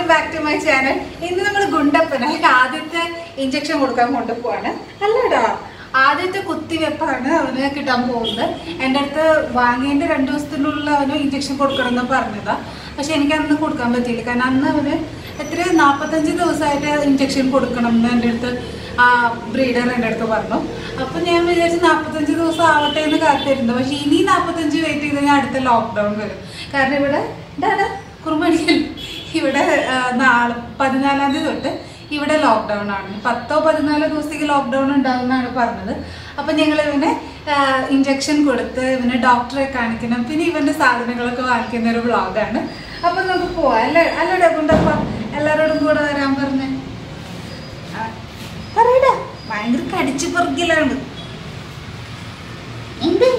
Back to my channel ഇന്ന് നമ്മൾ ഗുണ്ടപ്പന ആദ്യത്തെ ഇഞ്ചക്ഷൻ കൊടുക്കാൻ കൊണ്ടുപോവാണ് അല്ലടാ ആദ്യത്തെ കുത്തിവെപ്പാണ് അവന് കിട്ടാൻ പോകുന്നത് എൻ്റെ അടുത്ത് വാങ്ങിയതിൻ്റെ രണ്ട് ദിവസത്തിനുള്ളിൽ അവന് ഇഞ്ചക്ഷൻ കൊടുക്കണം എന്ന് പറഞ്ഞതാ പക്ഷെ എനിക്ക് അന്ന് കൊടുക്കാൻ പറ്റിയില്ല കാരണം അന്ന് അവന് എത്ര നാൽപ്പത്തഞ്ച് ദിവസമായിട്ട് ഇഞ്ചക്ഷൻ കൊടുക്കണം എന്ന് എൻ്റെ അടുത്ത് ആ ബ്രീഡർ എൻ്റെ അടുത്ത് പറഞ്ഞു അപ്പം ഞാൻ വിചാരിച്ചു നാൽപ്പത്തഞ്ച് ദിവസം ആവട്ടെ എന്ന് കാത്തിരുന്നു പക്ഷെ ഇനി നാൽപ്പത്തഞ്ച് വെയിറ്റ് ചെയ്ത് കഴിഞ്ഞാൽ അടുത്ത ലോക്ക്ഡൗൺ വരും കാരണം ഇവിടെ ഡാഡാ കുറുമടിക്കൽ ഇവിടെ ആ, നാളെ പതിനാലാം തീയതി തൊട്ട് ഇവിടെ ലോക്ക്ഡൗൺ ആണ് പത്തോ പതിനാലോ ദിവസത്തേക്ക് ലോക്ക്ഡൗൺ ഉണ്ടാവുമെന്നാണ് പറഞ്ഞത് അപ്പം ഞങ്ങൾ ഇവനെ ഇഞ്ചക്ഷൻ കൊടുത്ത് ഇവനെ ഡോക്ടറെ കാണിക്കണം പിന്നെ ഇവന്റെ സാധനങ്ങളൊക്കെ വാങ്ങിക്കുന്ന ഒരു വ്ളോഗാണ് അപ്പം നമുക്ക് പോവാം അല്ലേ അല്ലടാ കൊണ്ടപ്പ എല്ലാവരോടും കൂടെ വരാൻ പറഞ്ഞേ ആ, പറയടാ ഭയങ്കര കടിച്ചു പെറുക്കലാണ് എന്ത്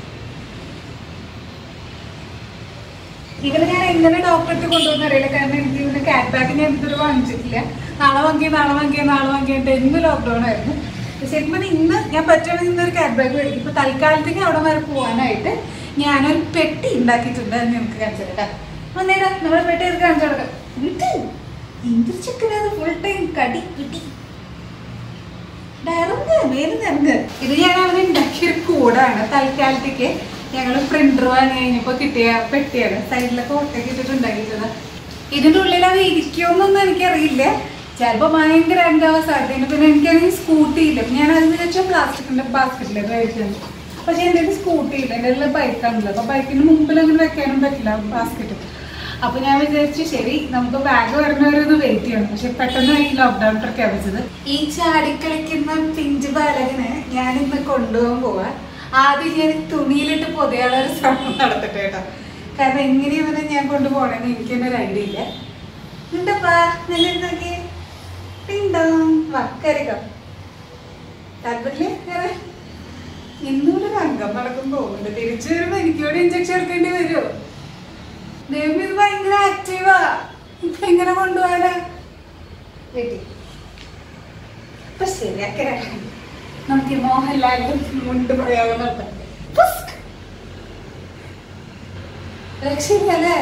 ഇവനെ ഞാൻ എങ്ങനെ ഡോക്ടർക്ക് കൊണ്ടുവന്ന് അറിയില്ല കാരണം എനിക്ക് ഇവന് കാറ്റ് ബാഗ് ഞാൻ ഇതുവരെ വാങ്ങിച്ചിട്ടില്ല നാളെ വാങ്ങിയ നാളെ വാങ്ങിയ നാളെ വാങ്ങിയിട്ട് എന്ന് ലോക്ക്ഡൗൺ ആയിരുന്നു ശരിക്കും പറഞ്ഞാൽ ഇന്ന് ഞാൻ പറ്റുമെങ്കിൽ ഇന്നൊരു കാറ്റ് ബാഗ് മേടിക്കും ഇപ്പൊ തൽക്കാലത്തേക്ക് അവിടെ വരെ പോകാനായിട്ട് ഞാനൊരു പെട്ടി ഉണ്ടാക്കിയിട്ടുണ്ട് എന്ന് നമുക്ക് കാണിച്ചു തരാം വന്നേരാ നമ്മുടെ പെട്ടി എടുത്ത് കാണിച്ചു കൊടുക്കാം വിട്ട് എന്തൊരു ചെക്കനത് ഫുൾ ടൈം കടി കിട്ടി ഡയറക്റ്റ് മേലിറങ്ങ് ഇത് ഞാൻ അവന് ഉണ്ടാക്കിയൊരു കൂടാണ് തൽക്കാലത്തേക്ക് ഞങ്ങൾ പ്രിന്റർ വാങ്ങി കഴിഞ്ഞപ്പോൾ കിട്ടിയ പെട്ടിയാണ് സൈഡിലൊക്കെ ഒട്ടൊക്കെ ഇട്ടിട്ട് ഉണ്ടാക്കിയിട്ടത് ഇതിന്റെ ഉള്ളിൽ അത് ഇരിക്കുമെന്നൊന്നും എനിക്കറിയില്ല ചിലപ്പോൾ ഭയങ്കര ഉണ്ടാവാൻ സാധ്യതയുണ്ട് പിന്നെ എനിക്കാണെങ്കിൽ സ്കൂട്ടി ഇല്ല ഞാൻ അത് വെച്ചാൽ പ്ലാസ്റ്റിക്കിന്റെ ബാസ്ക്കറ്റിലേക്ക് കഴിച്ചത് പക്ഷെ എൻ്റെ ഒരു സ്കൂട്ടി ഇല്ല എൻ്റെ ഉള്ള ബൈക്കാണല്ലോ അപ്പൊ ബൈക്കിന് മുമ്പിൽ അങ്ങനെ വെക്കാനും പറ്റില്ല ബാസ്ക്കറ്റ് അപ്പൊ ഞാൻ വിചാരിച്ചു ശരി നമുക്ക് ബാഗ് വരുന്നവരൊന്ന് വെയിറ്റ് ചെയ്യണം പക്ഷെ പെട്ടെന്ന് ഈ ലോക്ക്ഡൌൺ പ്രഖ്യാപിച്ചത് ഈ ചാടിക്കളിക്കുന്ന പിഞ്ച് ബാലകനെ ഞാൻ ഇന്ന് കൊണ്ടുപോകാൻ പോവാ ആദ്യം ഞാൻ തുണിയിലിട്ട് പൊതിയാനുള്ള ഒരു ശ്രമം നടത്തട്ടെ കേട്ടോ കാരണം എങ്ങനെ ഇവനെ ഞാൻ കൊണ്ടുപോകണമെന്ന് എനിക്ക് തന്നെ ഒരു ഐഡിയ ഇല്ല ഉണ്ടപ്പാ നല്ല നോക്കി വക്കരികം താല്പര്യം ഇന്നൂടെ അംഗം നടക്കും പോകുന്നുണ്ട് തിരിച്ചു വരുമ്പോ എനിക്കൂടെ ഇഞ്ചക്ഷൻ എടുക്കേണ്ടി വരുമോ ദൈവം ഇത് ഭയങ്കര ആക്റ്റീവാ ഇപ്പൊ എങ്ങനെ കൊണ്ടുപോകാനാ വീട്ടിൽ ഇപ്പൊ ശരിയാക്കി നമുക്ക് ഈ മോഹൻലാലും മുണ്ട് പ്രയോഗം നടത്താം ഫുസ്ക്. രക്ഷയില്ലല്ലേ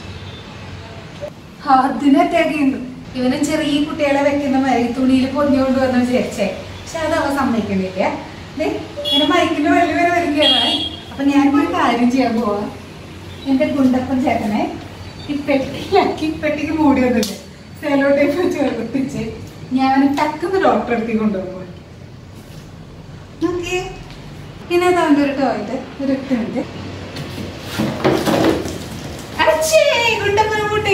അതിനൊറ്റയുണ്ട് ഇവന് ചെറിയ കുട്ടികളെ വെക്കുന്ന മാതിരി തുണിയിൽ പൊഞ്ഞുകൊണ്ട് വന്ന് വിചാരിച്ചേ പക്ഷെ അത് അവ സമ്മതിക്കണില്ല ദേ, ഇങ്ങനെ മൈക്കിന്റെ വെള്ളി വരെ വരികയാണ് അപ്പൊ ഞാനിപ്പോ ഒരു കാര്യം ചെയ്യാൻ പോവാ എന്റെ ഗുണ്ടപ്പൻ ചേട്ടനെ ഈ പെട്ടിയിലാക്കി പെട്ടിക്ക് മൂടി വന്നിട്ട് സെലോ ടൈപ്പ് ചേർപ്പിച്ച് ഞാൻ ടക്കുന്ന ഡോക്ടറെ അടുത്ത് കൊണ്ടുപോകും നോക്കിയേ പിന്നെ അതാണ്ട് ഒരു ടോയ്ലറ്റ് ഒരു എട്ട് മിനിറ്റ് അച്ഛേ ഗുണ്ടപ്പൻ കൂട്ടി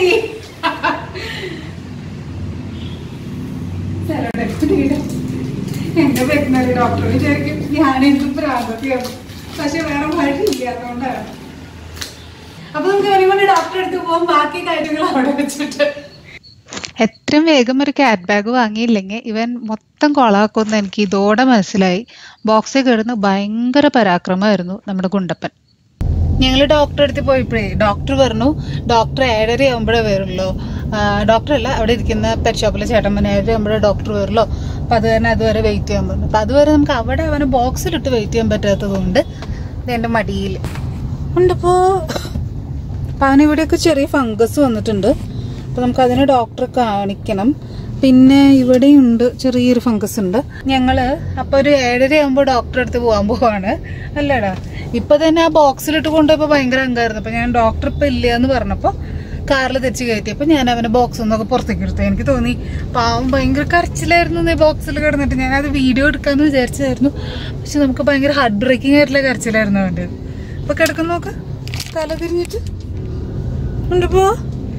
സെലോ ടൈപ്പ് തീരും എന്റെ വെറ്റിനറി ഡോക്ടർ വിചാരിക്കും ഞാൻ എന്ത് പ്രാന്തത്തെയാണ് പക്ഷെ വേറെ വഴിയില്ല അതുകൊണ്ടാണ് അപ്പൊ നമുക്ക് ഇവനെ കൊണ്ട് ഡോക്ടറെ അടുത്ത് പോകാം ബാക്കി കാര്യങ്ങൾ അവിടെ വെച്ചിട്ട് എത്രയും വേഗം ഒരു ക്യാറ്റ് ബാഗ് വാങ്ങിയില്ലെങ്കിൽ ഇവൻ മൊത്തം കൊളാക്കുമെന്ന് എനിക്ക് ഇതോടെ മനസ്സിലായി ബോക്സിൽ കിടന്ന് ഭയങ്കര പരാക്രമമായിരുന്നു നമ്മുടെ ഗുണ്ടപ്പൻ ഞങ്ങൾ ഡോക്ടറെ അടുത്ത് പോയപ്പോഴേ ഡോക്ടർ പറഞ്ഞു ഡോക്ടർ ഏഴര ആകുമ്പോഴേ വരുള്ളൂ ഡോക്ടർ അല്ല അവിടെ ഇരിക്കുന്ന പെറ്റ് ഷോപ്പിലെ ചേട്ടൻ പറഞ്ഞു ഏഴര ആകുമ്പോഴേ ഡോക്ടർ വരുള്ളൂ അപ്പൊ അത് തന്നെ അതുവരെ വെയിറ്റ് ചെയ്യാൻ പറഞ്ഞു അപ്പൊ അതുവരെ നമുക്ക് അവിടെ അവന് ബോക്സിലിട്ട് വെയിറ്റ് ചെയ്യാൻ പറ്റാത്തത് കൊണ്ട് ഇത് എന്റെ മടിയിൽ ഉണ്ടപ്പോ അപ്പൊ അവന് ഇവിടെയൊക്കെ ചെറിയ ഫംഗസ് വന്നിട്ടുണ്ട് അപ്പൊ നമുക്ക് അതിന് ഡോക്ടറെ കാണിക്കണം പിന്നെ ഇവിടെയുണ്ട് ചെറിയൊരു ഫംഗസ് ഉണ്ട് ഞങ്ങള് അപ്പൊ ഒരു ഏഴര ആകുമ്പോ ഡോക്ടറെ അടുത്ത് പോകാൻ പോവാണ് അല്ലടാ ഇപ്പൊ തന്നെ ആ ബോക്സിലിട്ട് കൊണ്ടുപോയപ്പോ ഭയങ്കര അങ്കായിരുന്നു അപ്പൊ ഞാൻ ഡോക്ടർ ഇപ്പൊ ഇല്ല എന്ന് പറഞ്ഞപ്പോ കാറിൽ തെച്ച് കയറ്റിയപ്പോ ഞാൻ അവനെ ബോക്സിൽ നിന്നൊക്കെ പുറത്തേക്ക് എടുത്തു എനിക്ക് തോന്നി പാവം ഭയങ്കര കരച്ചിലായിരുന്നു ഈ ബോക്സിൽ കിടന്നിട്ട് ഞാൻ അത് വീഡിയോ എടുക്കാന്ന് വിചാരിച്ചായിരുന്നു പക്ഷെ നമുക്ക് ഭയങ്കര ഹാർട്ട് ബ്രേക്കിംഗ് ആയിട്ടുള്ള കരച്ചിലായിരുന്നു അവൻ്റെ ഇപ്പൊ കിടക്കുന്ന നോക്ക് തല തിരിഞ്ഞിട്ട് ഉണ്ട് പോ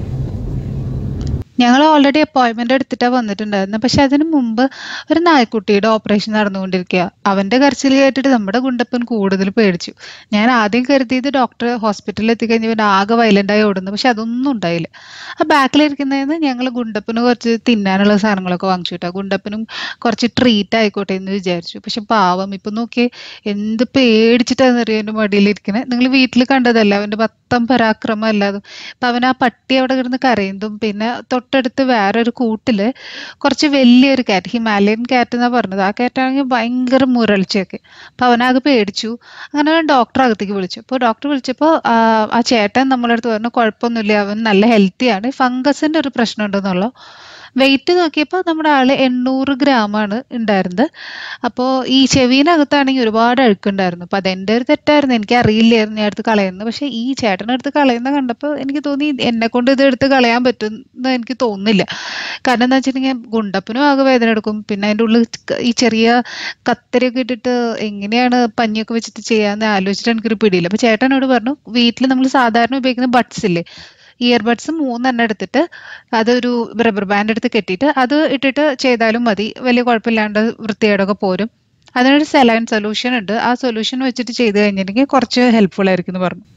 ഞങ്ങൾ ഓൾറെഡി അപ്പോയിന്റ്മെന്റ് എടുത്തിട്ടാ വന്നിട്ടുണ്ടായിരുന്നു പക്ഷെ അതിനു മുമ്പ് ഒരു നായ്ക്കുട്ടിയുടെ ഓപ്പറേഷൻ നടന്നുകൊണ്ടിരിക്കുക അവന്റെ കരച്ചിൽ കേട്ടിട്ട് നമ്മുടെ ഗുണ്ടപ്പൻ കൂടുതൽ പേടിച്ചു ഞാൻ ആദ്യം കരുതിയത് ഡോക്ടർ ഹോസ്പിറ്റലിൽ എത്തിക്കഴിഞ്ഞവൻ ആകെ വയലന്റ് ആയി ഓടുന്നു പക്ഷെ അതൊന്നും ഉണ്ടായില്ല ആ ബാക്കിലിരിക്കുന്നതിന് ഞങ്ങൾ ഗുണ്ടപ്പന് കുറച്ച് തിന്നാനുള്ള സാധനങ്ങളൊക്കെ വാങ്ങിച്ചു കിട്ടാ ഗുണ്ടപ്പനും കുറച്ച് ട്രീറ്റ് ആയിക്കോട്ടെ എന്ന് വിചാരിച്ചു പക്ഷെ പാവം ഇപ്പൊ നോക്കിയേ എന്ത് പേടിച്ചിട്ടാന്ന് അറിയാം എന്റെ മടിയിലിരിക്കണേ നിങ്ങൾ വീട്ടിൽ കണ്ടതല്ല അവന്റെ മൊത്തം പരാക്രമം അല്ലാതും അപ്പം അവൻ ആ പട്ടി അവിടെ കിടന്ന് കരയുന്നതും പിന്നെ തൊട്ടടുത്ത് വേറൊരു കൂട്ടില് കുറച്ച് വലിയൊരു കാറ്റ് ഹിമാലയൻ കാറ്റ് എന്നാ പറഞ്ഞത് ആ കാറ്റാണെങ്കിൽ ഭയങ്കര മുരൾച്ചയൊക്കെ അപ്പം അവനാകെ പേടിച്ചു അങ്ങനെ അവൻ ഡോക്ടറെ അകത്തേക്ക് വിളിച്ചു അപ്പോൾ ഡോക്ടർ വിളിച്ചപ്പോൾ ആ ചേട്ടൻ നമ്മളെ അടുത്ത് പറഞ്ഞു കുഴപ്പമൊന്നുമില്ല അവൻ നല്ല ഹെൽത്തിയാണ് ഫംഗസിന്റെ ഒരു പ്രശ്നം ഉണ്ടെന്നുള്ളൂ വെയിറ്റ് നോക്കിയപ്പോൾ നമ്മുടെ ആള് എണ്ണൂറ് ഗ്രാമാണ് ഉണ്ടായിരുന്നത് അപ്പോൾ ഈ ചെവീനകത്താണെങ്കിൽ ഒരുപാട് അഴുക്കുണ്ടായിരുന്നു അപ്പോൾ അതെൻ്റെ ഒരു തെറ്റായിരുന്നു എനിക്ക് അറിയില്ലായിരുന്നു ഞാൻ എടുത്ത് കളയുന്നത് പക്ഷേ ഈ ചേട്ടനെ എടുത്ത് കളയുന്ന കണ്ടപ്പോൾ എനിക്ക് തോന്നി എന്നെ കൊണ്ട് ഇത് എടുത്ത് കളയാൻ പറ്റുമെന്ന് എനിക്ക് തോന്നുന്നില്ല കാരണം എന്താ വെച്ചിട്ടുണ്ടെങ്കിൽ ഗുണ്ടപ്പനും ആകെ വേദന എടുക്കും പിന്നെ അതിൻ്റെ ഉള്ളിൽ ക- ഈ ചെറിയ കത്തരിയൊക്കെ ഇട്ടിട്ട് എങ്ങനെയാണ് പഞ്ഞിയൊക്കെ വെച്ചിട്ട് ചെയ്യാന്ന് ആലോചിച്ചിട്ട് എനിക്കൊരു പിടിയില്ല അപ്പോൾ ചേട്ടനോട് പറഞ്ഞു വീട്ടിൽ നമ്മൾ സാധാരണ ഉപയോഗിക്കുന്ന ബഡ്സ് ഇല്ലേ ഇയർബഡ്സ് മൂന്നെണ്ണം എടുത്തിട്ട് അതൊരു റബ്ബർ ബാൻഡ് എടുത്ത് കെട്ടിയിട്ട് അത് ഇട്ടിട്ട് ചെയ്താലും മതി വലിയ കുഴപ്പമില്ലാണ്ട് വൃത്തികേടൊക്കെ പോരും അതിനൊരു സെലൈൻ സൊല്യൂഷൻ ഉണ്ട് ആ സൊല്യൂഷൻ വെച്ചിട്ട് ചെയ്ത് കഴിഞ്ഞിട്ടുണ്ടെങ്കിൽ കുറച്ച് ഹെൽപ്ഫുൾ ആയിരിക്കും എന്ന് പറഞ്ഞു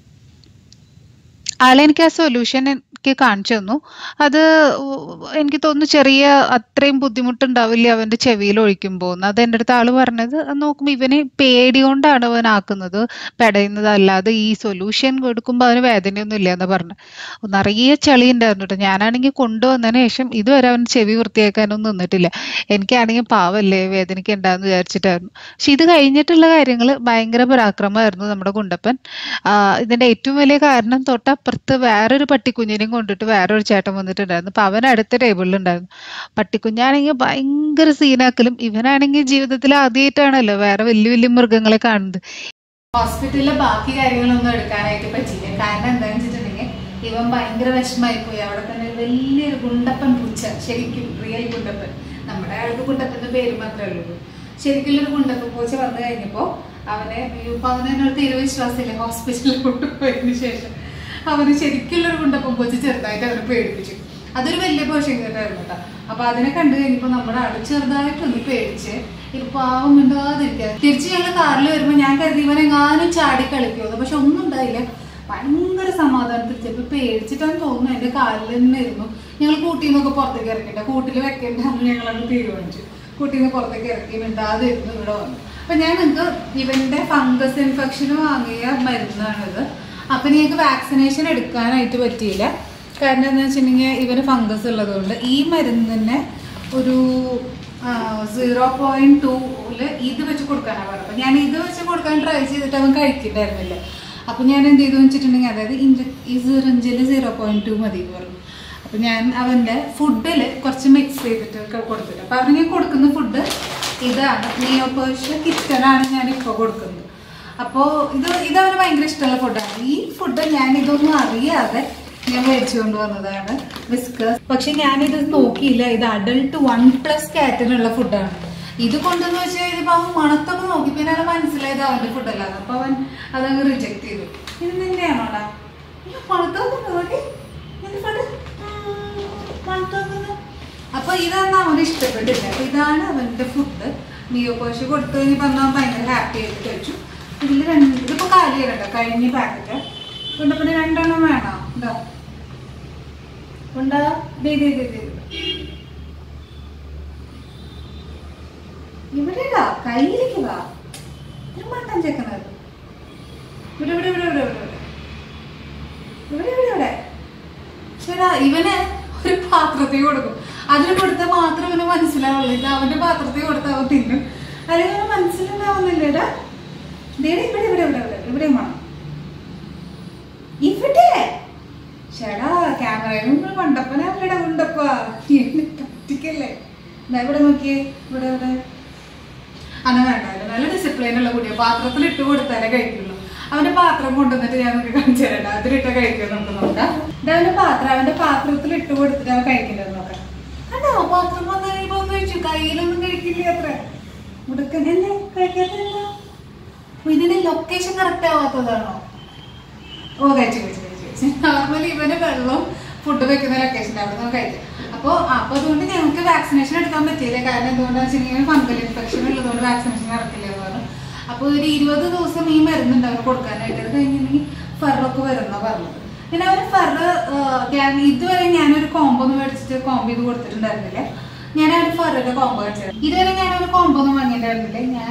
ആളെ എനിക്ക് ആ സൊല്യൂഷൻ എനിക്ക് കാണിച്ചു തന്നു അത് എനിക്ക് തോന്നുന്നു ചെറിയ അത്രയും ബുദ്ധിമുട്ടുണ്ടാവില്ല അവന്റെ ചെവിയിൽ ഒഴിക്കുമ്പോൾ അത് എൻ്റെ അടുത്ത് ആള് പറഞ്ഞത് അത് നോക്കുമ്പോൾ ഇവന് പേടി കൊണ്ടാണ് അവൻ ആക്കുന്നത് പെടയുന്നത് അല്ലാതെ ഈ സൊല്യൂഷൻ കൊടുക്കുമ്പോൾ അവന് വേദനയൊന്നും ഇല്ല എന്ന് പറഞ്ഞു നിറയെ ചളി ഉണ്ടായിരുന്നു കേട്ടോ ഞാനാണെങ്കിൽ കൊണ്ടുവന്നതിന് ശേഷം ഇതുവരെ അവൻ ചെവി വൃത്തിയാക്കാനൊന്നും നിന്നിട്ടില്ല എനിക്കാണെങ്കിൽ പാവല്ലേ വേദനിക്കണ്ടെന്ന് വിചാരിച്ചിട്ടായിരുന്നു പക്ഷെ ഇത് കഴിഞ്ഞിട്ടുള്ള കാര്യങ്ങൾ ഭയങ്കര പരാക്രമമായിരുന്നു നമ്മുടെ കുണ്ടപ്പൻ ആ, ഇതിന്റെ ഏറ്റവും വലിയ കാരണം തൊട്ടപ്പുറത്ത് വേറൊരു പട്ടിക്കുഞ്ഞിനെയും കൊണ്ടിട്ട് വേറൊരു ചേട്ടൻ വന്നിട്ടുണ്ടായിരുന്നു അപ്പൊ അവൻ അടുത്ത ടേബിളിലുണ്ടായിരുന്നു പട്ടിക്കുഞ്ഞാണെങ്കിൽ ഭയങ്കര സീനാക്കലും ഇവനാണെങ്കിൽ ജീവിതത്തിൽ ആദ്യമായിട്ടാണല്ലോ വേറെ വലിയ വലിയ മൃഗങ്ങളെ കാണുന്നത് ഹോസ്പിറ്റലിലെ ബാക്കി കാര്യങ്ങളൊന്നും എടുക്കാനായിട്ട് പറ്റിയില്ല കാരണം എന്താണെന്ന് വെച്ചിട്ടുണ്ടെങ്കിൽ ഇവൻ ഭയങ്കര വിഷമായി പോയി അവിടെ തന്നെ ഒരു വലിയൊരു ഗുണ്ടപ്പൻ പൂച്ച ശരിക്കും റിയൽ ഗുണ്ടപ്പൻ നമ്മുടെ ആൾക്ക് ഗുണ്ടപ്പന്റെ പേര് മാത്രമേ ഉള്ളൂ ശരിക്കും ഒരു ഗുണ്ടപ്പൻ പൂച്ച വന്നു കഴിഞ്ഞപ്പോ അവനെ ഇപ്പൊ അവനെ എന്നോട് തീരെ വിശ്വാസമില്ല ഹോസ്പിറ്റലിൽ കൊണ്ടുപോയതിനു ശേഷം അവന് ശരിക്കുള്ള ഒരു ഗുണ്ടപ്പൻ പൂച്ച ചെറുതായിട്ട് അവനെ പേടിപ്പിച്ചു അതൊരു വലിയ പോഷൻ കേട്ടായിരുന്നു കേട്ടോ അപ്പൊ അതിനെ കണ്ടു കഴിഞ്ഞപ്പോ നമ്മുടെ ആള് ചെറുതായിട്ടൊന്ന് പേടിച്ച് ഇത് പാവം മിണ്ടാതിരിക്കുക തിരിച്ച് ഞങ്ങൾ കാറിൽ വരുമ്പോ ഞാൻ കരുതി ഇവനെങ്ങാനും ചാടി കളിക്കുമോ പക്ഷെ ഒന്നും ഉണ്ടായില്ല ഭയങ്കര സമാധാനത്തിൽ ചിലപ്പോൾ പേടിച്ചിട്ടാന്ന് തോന്നുന്നു എന്റെ കാലിൽ തന്നെ ഇരുന്നു ഞങ്ങൾ കൂട്ടിൽ നിന്നൊക്കെ പുറത്തേക്ക് ഇറക്കിട്ട കൂട്ടിൽ വെക്കേണ്ടെന്ന് ഞങ്ങളത് തീരുമാനിച്ചു കൂട്ടിൽ നിന്ന് പുറത്തേക്ക് ഇറക്കി മിണ്ടാതെ ഇരുന്നു ഇവിടെ വന്നു അപ്പൊ ഞാൻ നിങ്ങൾക്ക് ഇവന്റെ ഫംഗസ് ഇൻഫെക്ഷന് വാങ്ങിയ മരുന്നാണിത് അപ്പൊ ഞങ്ങൾക്ക് വാക്സിനേഷൻ എടുക്കാനായിട്ട് പറ്റിയില്ല കാരണം എന്താ വെച്ചിട്ടുണ്ടെങ്കിൽ ഇവന് ഫംഗസ് ഉള്ളതുകൊണ്ട് ഈ മരുന്നിനെ ഒരു സീറോ പോയിന്റ് ടൂല് ഇത് വെച്ച് കൊടുക്കാനാണ് പറഞ്ഞത് അപ്പൊ ഞാൻ ഇത് വെച്ച് കൊടുക്കാൻ ട്രൈ ചെയ്തിട്ട് അവൻ കഴിക്കണ്ടായിരുന്നില്ല അപ്പൊ ഞാൻ എന്ത് ചെയ്തു വെച്ചിട്ടുണ്ടെങ്കിൽ അതായത് ഇഞ്ച ഈ സിറിഞ്ചിൽ സീറോ പോയിന്റ് ടു മതി എന്ന് പറഞ്ഞു അപ്പൊ ഞാൻ അവന്റെ ഫുഡിൽ കുറച്ച് മിക്സ് ചെയ്തിട്ട് ഒക്കെ കൊടുത്തിട്ട് അപ്പൊ അവന് ഞാൻ കൊടുക്കുന്ന ഫുഡ് ഇതാണ് നിയോപേഴ്ഷ്യ കിച്ചനാണ് ഞാൻ ഇപ്പോൾ കൊടുക്കുന്നത് അപ്പോൾ ഇത് ഇത് അവന് ഭയങ്കര ഇഷ്ടമുള്ള ഫുഡാണ് ഈ ഫുഡ് ഞാൻ ഇതൊന്നും അറിയാതെ ഞാൻ മേടിച്ചു കൊണ്ടുവന്നതാണ് വിസ്കസ് പക്ഷെ ഞാനിത് നോക്കിയില്ല ഇത് അഡൾട്ട് വൺ പ്ലസ് കാറ്റിനുള്ള ഫുഡാണ് ഇത് കൊണ്ടെന്ന് വെച്ച് കഴിഞ്ഞപ്പോൾ അവൻ മണത്തൊക്കെ നോക്കി പിന്നെ അവന് മനസ്സിലായത് അവന്റെ ഫുഡല്ലാതെ അപ്പൊ അവൻ അതങ്ങ് റിജക്ട് ചെയ്തു ഇത് നിന്റെയാണോടാ അയ്യോ, മണത്തൊക്കെ നോക്കി നിന്റെ ഫുഡ് മണത്തൊക്കെ അപ്പൊ ഇതാണ് അവന് ഇഷ്ടപ്പെട്ടില്ല അപ്പൊ ഇതാണ് അവന്റെ ഫുഡ് നിയോ കോശ് കൊടുത്തു കഴിഞ്ഞ് പറഞ്ഞാൽ ഭയങ്കര ഹാപ്പി ആയിട്ട് കഴിച്ചു ഇതിൽ രണ്ട് ഇതിപ്പോ കാലിയാണ് കേട്ടോ കഴിഞ്ഞ പാക്കറ്റ് കൊണ്ടപ്പോ രണ്ടെണ്ണം വേണോ ഉണ്ടോ ഉണ്ടാ ദേ ദേ ദേ ദേ ഇവിടെ ഇടാ കയ്യിലേക്ക് വാ ഇത് മട്ടൻ ചെക്കണത് ഇവിടെ ഇവിടെ ഇവിടെ ഇവിടെ ഇവിടെ ഇവിടെ ഇവിടെ ഇവിടെ ചേട്ടാ ഇവന് ഒരു പാത്രത്തിൽ കൊടുക്കും അതിന് കൊടുത്താൽ മാത്രം ഇവന് മനസ്സിലാവുള്ളൂ ഇത് അവന്റെ പാത്രത്തിൽ കൊടുത്താൽ അവൻ തിന്നും അല്ലെങ്കിൽ അവന് മനസ്സിലുണ്ടാവുന്നില്ലേടാ ദേടെ ഇവിടെ ഇവിടെ ഇവിടെ ഇവിടെ ഇവിടെ വേണം ഇവിടെ ചേടാ ക്യാമറയിൽ നിങ്ങൾ മണ്ടപ്പന അവിടെ ഉണ്ടപ്പ പറ്റിക്കല്ലേ ദാ ഇവിടെ നോക്കിയേ ഇവിടെ ഇവിടെ അന്ന് വേണ്ട നല്ല ഡിസിപ്ലിൻ ഉള്ള കുട്ടിയെ പാത്രത്തിൽ ഇട്ട് കൊടുത്താലേ കഴിക്കുള്ളൂ അവന്റെ പാത്രം കൊണ്ടുവന്നിട്ട് ഞാൻ നിങ്ങൾക്ക് കാണിച്ചു തരണ്ട അതിലിട്ട് കഴിക്കും നമുക്ക് നോക്കാം ഇത് അവന്റെ പാത്രം അവന്റെ പാത്രത്തിൽ ഇട്ട് കൊടുത്തിട്ട് അവൻ കഴിക്കുന്നത് നോക്കാം കണ്ടോ പാത്രം വന്നു കഴിയുമ്പോ ഒന്ന് കഴിച്ചു കയ്യിലൊന്നും കഴിക്കില്ല അത്ര മുടുക്കൻ എന്നെ കഴിക്കാത്തല്ലോ ഇതിന്റെ ലൊക്കേഷൻ കറക്റ്റ് ആവാത്തതാണോ ഓ കഴിച്ചു കഴിച്ചു കഴിച്ചു കഴിച്ചു നോർമലി ഇവന് വെള്ളം ഫുഡ് വെക്കുന്ന ലൊക്കേഷൻ അവിടെ നിന്ന് കഴിച്ചു അപ്പോൾ അപ്പോൾ അതുകൊണ്ട് ഞങ്ങൾക്ക് വാക്സിനേഷൻ എടുക്കാൻ പറ്റിയില്ല കാരണം എന്തുകൊണ്ടാണെന്ന് വെച്ചിട്ടുണ്ടെങ്കിൽ ഫംഗൽ ഇൻഫെക്ഷൻ ഉള്ളതുകൊണ്ട് വാക്സിനേഷൻ നടക്കില്ല എന്ന് പറഞ്ഞു അപ്പോൾ ഒരു ഇരുപത് ദിവസം ഈ മരുന്നുണ്ട് അവർ കൊടുക്കാനായിട്ട് അത് കഴിഞ്ഞിട്ടുണ്ടെങ്കിൽ ഫറൊക്കെ വരുന്ന പറഞ്ഞത് പിന്നെ അവർ ഫർ ഞാൻ ഇതുവരെ ഞാനൊരു കോംബോ ഒന്നും മേടിച്ചിട്ട് കോംബോ ഇത് കൊടുത്തിട്ടുണ്ടായിരുന്നില്ല ഞാൻ ഒരു ഫറിന്റെ കോംബോ മേടിച്ചത് ഇതുവരെ ഞാനൊരു കോംബോ ഒന്നും വാങ്ങിയിട്ടുണ്ടായിരുന്നില്ല ഞാൻ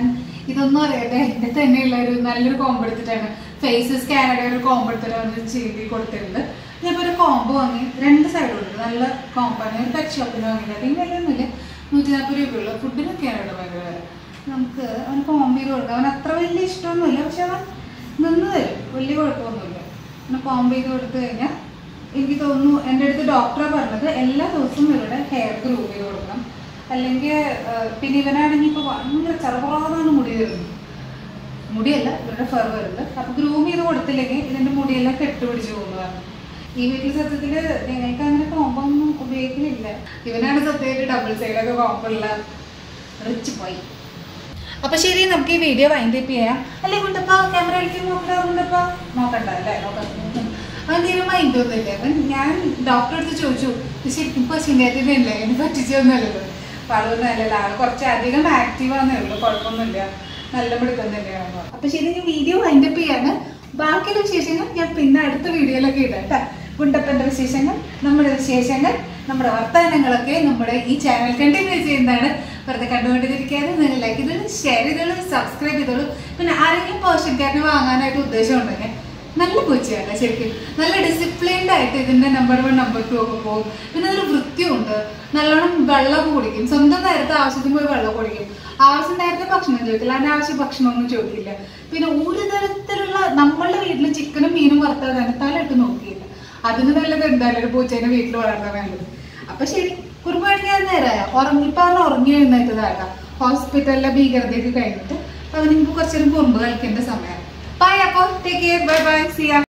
ഇതൊന്നും അറിയാതെ എന്റെ തന്നെയുള്ള ഒരു നല്ലൊരു കോംബോ എടുത്തിട്ടാണ് ഫേസ് സ്കാനറുടെ ഒരു കോംബോ എടുത്തിട്ടാണ് ചെയ്തി കൊടുത്തിട്ടുണ്ട് ഞാനിപ്പോൾ ഒരു കോംബോ വാങ്ങി രണ്ട് സൈഡും ഉണ്ട് നല്ല കോംബോ ആണ് ഒരു പെറ്റ് ഷോപ്പിൽ വാങ്ങിയത് അതിന് വിലയൊന്നുമില്ല നൂറ്റി നാൽപ്പത് രൂപയുള്ള ഫുഡിനൊക്കെയാണ് ഇവിടെ ഭയങ്കര വില നമുക്ക് അവൻ കോംബോ ചെയ്ത് കൊടുക്കാം അവൻ അത്ര വലിയ ഇഷ്ടമൊന്നുമില്ല പക്ഷെ അവൻ നിന്ന് തരും വലിയ കുഴപ്പമൊന്നുമില്ല പിന്നെ കോംബോ ചെയ്ത് കൊടുത്തു കഴിഞ്ഞാൽ എനിക്ക് തോന്നുന്നു എൻ്റെ അടുത്ത് ഡോക്ടറെ പറഞ്ഞത് എല്ലാ ദിവസവും ഇവരുടെ ഹെയർ ഗ്രൂവ് ചെയ്ത് കൊടുക്കണം അല്ലെങ്കിൽ പിന്നെ ഇവനാണെങ്കിൽ ഇപ്പോൾ ഭയങ്കര ചെറുപാടാണ് മുടി വരുന്നത് മുടിയല്ല ഇവരുടെ ഫെർ വരുന്നത് അപ്പൊ ഗ്രൂം ചെയ്ത് കൊടുത്തില്ലെങ്കിൽ ഇതിന്റെ മുടിയെല്ലാം കെട്ടുപിടിച്ച് പോകുന്നതാണ് ഈ വീട്ടിൽ സത്യത്തിൽ ഞങ്ങൾക്ക് അങ്ങനെ കോമ്പോ ഒന്നും ഉപയോഗിക്കുന്നില്ല ഇവനാണ് സത്യമായിട്ട് ഡബിൾ സൈഡൊക്കെ കോമ്പോ ഉള്ള റിച്ച് പോയി അപ്പൊ ശരി നമുക്ക് ഈ വീഡിയോ വൈൻഡ് അപ്പ് ചെയ്യാം അല്ലേ കുട്ടപ്പ ക്യാമറയിലേക്ക് നോക്കണ്ട കുട്ടപ്പ നോക്കണ്ട അല്ലേ നോക്കണ്ട അവൻ തീരെ മൈൻഡ് ഒന്നുമില്ല അവൻ ഞാൻ ഡോക്ടറെ അടുത്ത് ചോദിച്ചു ഇത് ശരിക്കും പശുവിൻ്റെ ഇല്ലേ എന്നെ പറ്റിച്ചൊന്നുമല്ലല്ലോ അപ്പൊ അതൊന്നും അല്ലല്ലോ ആള് കുറച്ച് അധികം ആക്റ്റീവ് ആണെന്നേ ഉള്ളൂ കുഴപ്പമൊന്നുമില്ല നല്ല പിടുത്തം തന്നെയാണ് അപ്പൊ ശരി ഞാൻ വീഡിയോ വൈൻഡ് അപ്പ് ചെയ്യാണ് ബാക്കിയുള്ള വിശേഷങ്ങൾ ഞാൻ പിന്നെ അടുത്ത വീഡിയോയിലൊക്കെ ഇടാം കേട്ടോ കുണ്ടപ്പന്റെ വിശേഷങ്ങൾ നമ്മുടെ വിശേഷങ്ങൾ നമ്മുടെ വർത്തമാനങ്ങളൊക്കെ നമ്മുടെ ഈ ചാനൽ കണ്ടിന്യൂ ചെയ്യുന്നതാണ് വെറുതെ കണ്ടുകൊണ്ടിരിക്കാതെ നിങ്ങൾ ലൈക്ക് ചെയ്തോളൂ ഷെയർ ചെയ്തോളൂ സബ്സ്ക്രൈബ് ചെയ്തോളൂ പിന്നെ ആരെങ്കിലും പോഷക്കാരനെ വാങ്ങാനായിട്ട് ഉദ്ദേശം ഉണ്ടെങ്കിൽ നല്ല പൂച്ചയാണ് ശരിക്കും നല്ല ഡിസിപ്ലിൻഡ് ആയിട്ട് ഇതിന്റെ നമ്പർ വൺ നമ്പർ ടു ഒക്കെ പോകും പിന്നെ നല്ല വൃത്തിയുണ്ട് നല്ലോണം വെള്ളം കുടിക്കും സ്വന്തം നേരത്തെ ആവശ്യത്തിന് പോയി വെള്ളം കുടിക്കും ആവശ്യം നേരത്തെ ഭക്ഷണം ചോദിക്കില്ല അതിന്റെ ആവശ്യം ഭക്ഷണമൊന്നും ചോദിക്കില്ല പിന്നെ ഒരു തരത്തിലുള്ള നമ്മളുടെ വീട്ടിൽ ചിക്കനും മീനും വറുത്തത് തന്നെ തലയിട്ട് നോക്കിയില്ല അതിന് നല്ലത് എന്തായാലും ഒരു പൂച്ചേനെ വീട്ടിൽ വളർത്താൻ നല്ലത് അപ്പൊ ശരി കുറുമ്പാണെങ്കിൽ നേരായ ഉറങ്ങിപ്പോ അവൻ ഉറങ്ങി എഴുന്നേറ്റതാകാം ഹോസ്പിറ്റലിലെ ഭീകരതയൊക്കെ കഴിഞ്ഞിട്ട് അപ്പൊ അവന് കുറച്ചേരം കുറുമ്പ് കളിക്കേണ്ട സമയം ബൈ അപ്പൊ ടേക്ക് കെയർ ബൈ ബൈ സിയാ